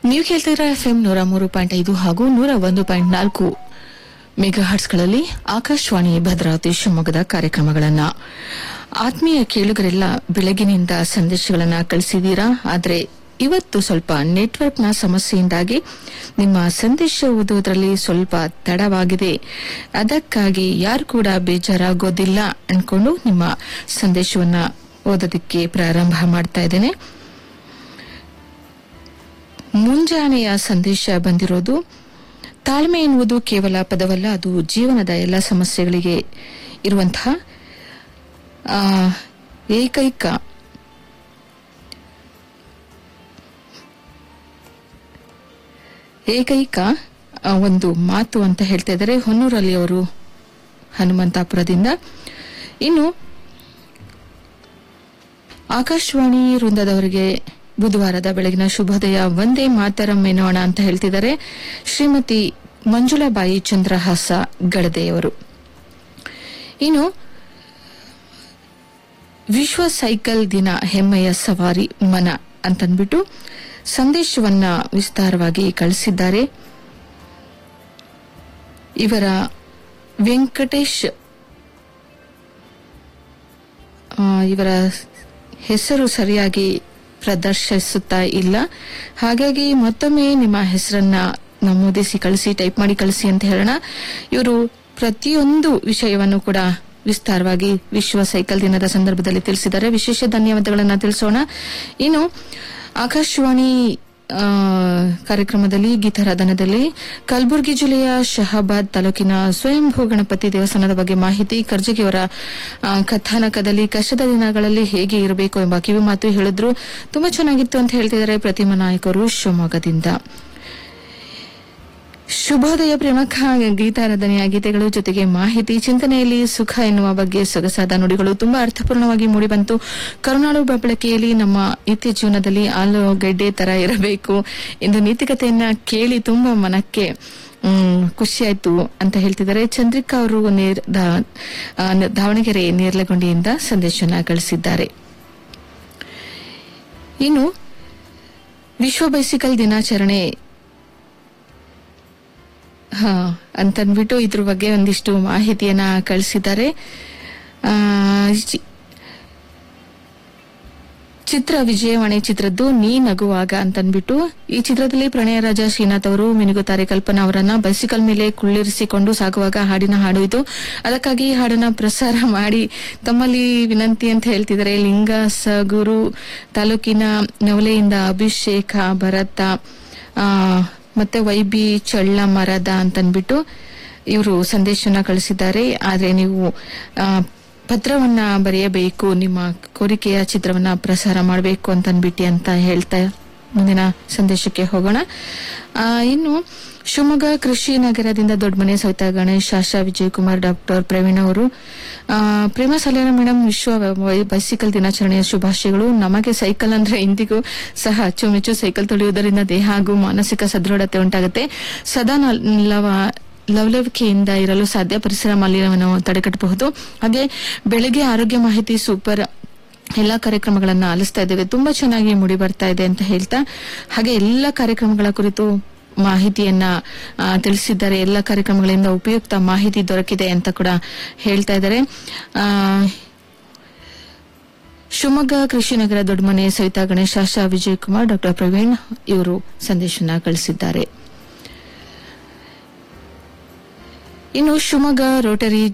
ನೀವು ಕೇಳ್ತಿದ್ರ F M ನೂರ ಮೂರು ಪಾಯಿಂಟ್ ಐದು ಹಾಗೂ ನೂರ ಒಂದು ಪಾಯಿಂಟ್ ನಾಲ್ಕು ಮೆಗಾ ಹರ್ಟ್ಸ್ಗಳಲ್ಲಿ ಆಕಾಶವಾಣಿ ಭದ್ರಾವತಿ ಶಿವಮೊಗ್ಗದ ಕಾರ್ಯಕ್ರಮಗಳನ್ನ ಆತ್ಮೀಯ ಕೇಳುಗರೆಲ್ಲ ಬೆಳಗಿನಿಂದ ಸಂದೇಶಗಳನ್ನ ಕಳಿಸಿದೀರಾ ಆದರೆ ಇವತ್ತು ಸ್ವಲ್ಪ ನೆಟ್ವರ್ಕ್ನ ಸಮಸ್ಯೆಯಿಂದಾಗಿ ನಿಮ್ಮ ಸಂದೇಶ ಓದುವುದರಲ್ಲಿ ಸ್ವಲ್ಪ ತಡವಾಗಿದೆ ಅದಕ್ಕಾಗಿ ಯಾರು ಕೂಡ ಬೇಜಾರಾಗೋದಿಲ್ಲ ಅನ್ಕೊಂಡು ನಿಮ್ಮ ಸಂದೇಶವನ್ನ ಓದೋದಕ್ಕೆ ಪ್ರಾರಂಭ ಮಾಡ್ತಾ ಇದ್ದೇನೆ ಮುಂಜಾನೆಯ ಸಂದೇಶ ಬಂದಿರೋದು ತಾಳ್ಮೆ ಎನ್ನುವುದು ಕೇವಲ ಪದವಲ್ಲ ಅದು ಜೀವನದ ಎಲ್ಲ ಸಮಸ್ಯೆಗಳಿಗೆ ಇರುವಂತಹ ಆ, ಏಕೈಕ ಏಕೈಕ ಆ, ಒಂದು ಮಾತು ಅಂತ ಹೇಳ್ತಾ ಇದ್ದಾರೆ ಹೊನ್ನೂರಲ್ಲಿ ಅವರು ಹನುಮಂತಾಪುರದಿಂದ ಇನ್ನು ಆಕಾಶವಾಣಿ ವೃಂದದವರಿಗೆ ಬುಧವಾರದ ಬೆಳಗಿನ ಶುಭೋದಯ ಒಂದೇ ಮಾತರಂ ಎನ್ನೋಣ ಅಂತ ಹೇಳ್ತಿದ್ದಾರೆ ಶ್ರೀಮತಿ ಮಂಜುಳಾಬಾಯಿ ಚಂದ್ರಹಾಸ ಗಡದೆಯವರು ಇನ್ನು ವಿಶ್ವ ಸೈಕಲ್ ದಿನ ಹೆಮ್ಮೆಯ ಸವಾರಿ ಮನ ಅಂತನ್ಬಿಟ್ಟು ಸಂದೇಶವನ್ನ ವಿಸ್ತಾರವಾಗಿ ಕಳಿಸಿದ್ದಾರೆ ಇವರ ವೆಂಕಟೇಶ್ ಆ, ಇವರ ಹೆಸರು ಸರಿಯಾಗಿ ಪ್ರದರ್ಶಿಸುತ್ತಾ ಇಲ್ಲ ಹಾಗಾಗಿ ಮತ್ತೊಮ್ಮೆ ನಿಮ್ಮ ಹೆಸರನ್ನ ನಮೂದಿಸಿ ಕಳಿಸಿ ಟೈಪ್ ಮಾಡಿ ಕಳಿಸಿ ಅಂತ ಹೇಳೋಣ ಇವರು ಪ್ರತಿಯೊಂದು ವಿಷಯವನ್ನು ಕೂಡ ವಿಸ್ತಾರವಾಗಿ ವಿಶ್ವ ಸೈಕಲ್ ದಿನದ ಸಂದರ್ಭದಲ್ಲಿ ತಿಳಿಸಿದ್ದಾರೆ ವಿಶೇಷ ಧನ್ಯವಾದಗಳನ್ನು ತಿಳಿಸೋಣ ಇನ್ನು ಆಕಾಶವಾಣಿ ಆ, ಕಾರ್ಯಕ್ರಮದಲ್ಲಿ ಗೀತಾರಾಧನದಲ್ಲಿ ಕಲಬುರಗಿ ಜಿಲ್ಲೆಯ ಶಹಾಬಾದ್ ತಾಲೂಕಿನ ಸ್ವಯಂಭೂ ಗಣಪತಿ ದೇವಸ್ಥಾನದ ಬಗ್ಗೆ ಮಾಹಿತಿ ಕರ್ಜಗಿಯವರ ಆ, ಕಥಾನಕದಲ್ಲಿ ಕಷ್ಟದ ದಿನಗಳಲ್ಲಿ ಹೇಗೆ ಇರಬೇಕು ಎಂಬ ಕಿವಿ ಮಾತು ಹೇಳಿದ್ರು ತುಂಬಾ ಚೆನ್ನಾಗಿತ್ತು ಅಂತ ಹೇಳ್ತಿದ್ದಾರೆ ಪ್ರತಿಮಾ ನಾಯಕರು ಶಿವಮೊಗ್ಗದಿಂದ ಶುಭೋದಯ ಪ್ರಮುಖ ಗೀತಾರಾಧನೆಯ ಗೀತೆಗಳು ಜೊತೆಗೆ ಮಾಹಿತಿ ಚಿಂತನೆಯಲ್ಲಿ ಸುಖ ಎನ್ನುವ ಬಗ್ಗೆ ಸೊಗಸಾದ ನುಡಿಗಳು ತುಂಬಾ ಅರ್ಥಪೂರ್ಣವಾಗಿ ಮೂಡಿಬಂತು ಕರುನಾಡು ಬಳಕೆಯಲ್ಲಿ ನಮ್ಮ ನಿತ್ಯ ಜೀವನದಲ್ಲಿ ಆಲೂಗಡ್ಡೆ ತರ ಇರಬೇಕು ಎಂದು ನೀತಿಕತೆಯನ್ನ ಕೇಳಿ ತುಂಬಾ ಮನಕ್ಕೆ ಮ್, ಖುಷಿಯಾಯ್ತು ಅಂತ ಹೇಳ್ತಿದ್ದಾರೆ ಚಂದ್ರಿಕಾ ಅವರು ನೇರ್- ದಾ- ಆ, ದಾವಣಗೆರೆ ನೇರ್ಲಗೊಂಡಿಯಿಂದ ಸಂದೇಶನ ಕಳಿಸಿದ್ದಾರೆ ಇನ್ನು ವಿಶ್ವ ಬೈಸಿಕಲ್ ದಿನಾಚರಣೆ ಹಾ ಅಂತನ್ಬಿಟ್ಟು ಇದ್ರ ಬಗ್ಗೆ ಒಂದಿಷ್ಟು ಮಾಹಿತಿಯನ್ನ ಕಳಿಸಿದ್ದಾರೆ ಆ, ಚಿ- ಚಿತ್ರ ವಿಜಯವಾಣಿ ಚಿತ್ರದ್ದು ನೀ ನಗುವಾಗ ಅಂತನ್ಬಿಟ್ಟು ಈ ಚಿತ್ರದಲ್ಲಿ ಪ್ರಣಯ ರಾಜ ಶ್ರೀನಾಥ್ ಅವರು ಮಿನುಗುತ್ತಾರೆ ಕಲ್ಪನಾ ಅವರನ್ನ ಬೈಸಿಕಲ್ ಮೇಲೆ ಕುಳ್ಳಿರಿಸಿಕೊಂಡು ಸಾಗುವಾಗ ಹಾಡಿನ ಹಾಡು ಇದು ಅದಕ್ಕಾಗಿ ಈ ಹಾಡನ್ನ ಪ್ರಸಾರ ಮಾಡಿ ತಮ್ಮಲ್ಲಿ ವಿನಂತಿ ಅಂತ ಹೇಳ್ತಿದ್ದಾರೆ ಲಿಂಗ ಸಗುರು ತಾಲೂಕಿನ ನವಲೆಯಿಂದ ಅಭಿಷೇಕ ಭರತ ಆ, ಮತ್ತೆ ವೈಬಿ ಚಳ್ಳ ಮರದ ಅಂತನ್ಬಿಟ್ಟು ಇವರು ಸಂದೇಶನ ಕಳಿಸಿದ್ದಾರೆ ಆದ್ರೆ ನೀವು ಆ, ಪತ್ರವನ್ನ ಬರೆಯಬೇಕು ನಿಮ್ಮ ಕೋರಿಕೆಯ ಚಿತ್ರವನ್ನ ಪ್ರಸಾರ ಮಾಡಬೇಕು ಅಂತ ಅನ್ಬಿಟ್ಟು ಅಂತ ಹೇಳ್ತಾ ಮುಂದಿನ ಸಂದೇಶಕ್ಕೆ ಹೋಗೋಣ ಆ, ಇನ್ನು ಶಿವಮೊಗ್ಗ ಕೃಷಿ ನಗರದಿಂದ ದೊಡ್ಡಮನೆ ಸವಿತಾ ಗಣೇಶ್ ಆಶಾ ವಿಜಯಕುಮಾರ್ ಡಾಕ್ಟರ್ ಪ್ರವೀಣ್ ಅವರು ಆ, ಪ್ರೇಮ ಸಲೇನ ಮೇಡಮ್ ವಿಶ್ವ ವೈ- ಬೈಸಿಕಲ್ ದಿನಾಚರಣೆಯ ಶುಭಾಶಯಗಳು ನಮಗೆ ಸೈಕಲ್ ಅಂದ್ರೆ ಇಂದಿಗೂ ಸಹ ಅಚ್ಚುಮೆಚ್ಚು ಸೈಕಲ್ ತೊಳೆಯುವುದರಿಂದ ದೇಹ ಹಾಗೂ ಮಾನಸಿಕ ಸದೃಢತೆ ಉಂಟಾಗುತ್ತೆ ಸದಾ ನಲ್- ಲವ- ಲವಲವಿಕೆಯಿಂದ ಇರಲು ಸಾಧ್ಯ ಪರಿಸರ ಮಾಲಿನ್ಯವನ್ನು ತಡೆಗಟ್ಟಬಹುದು ಹಾಗೆ ಬೆಳಗ್ಗೆ ಆರೋಗ್ಯ ಮಾಹಿತಿ ಸೂಪರ್ ಎಲ್ಲಾ ಕಾರ್ಯಕ್ರಮಗಳನ್ನ ಆಲಿಸ್ತಾ ಇದ್ದೇವೆ ತುಂಬಾ ಚೆನ್ನಾಗಿ ಮೂಡಿ ಬರ್ತಾ ಇದೆ ಅಂತ ಹೇಳ್ತಾ ಹಾಗೆ ಎಲ್ಲ ಕಾರ್ಯಕ್ರಮಗಳ ಕುರಿತು ಮಾಹಿತಿಯನ್ನ ಆ, ತಿಳಿಸಿದ್ದಾರೆ ಎಲ್ಲ ಕಾರ್ಯಕ್ರಮಗಳಿಂದ ಉಪಯುಕ್ತ ಮಾಹಿತಿ ದೊರಕಿದೆ ಅಂತ ಕೂಡ ಹೇಳ್ತಾ ಇದ್ದಾರೆ ಆ, ಶಿವಮೊಗ್ಗ ಕೃಷಿ ನಗರ ದೊಡ್ಡಮನೆ ಸವಿತಾ ಗಣೇಶ್ ಆಶಾ ವಿಜಯಕುಮಾರ್ ಡಾಕ್ಟರ್ ಪ್ರವೀಣ್ ಇವರು ಸಂದೇಶನ ಕಳಿಸಿದ್ದಾರೆ ಇನ್ನು ಶಿವಮೊಗ್ಗ ರೋಟರಿ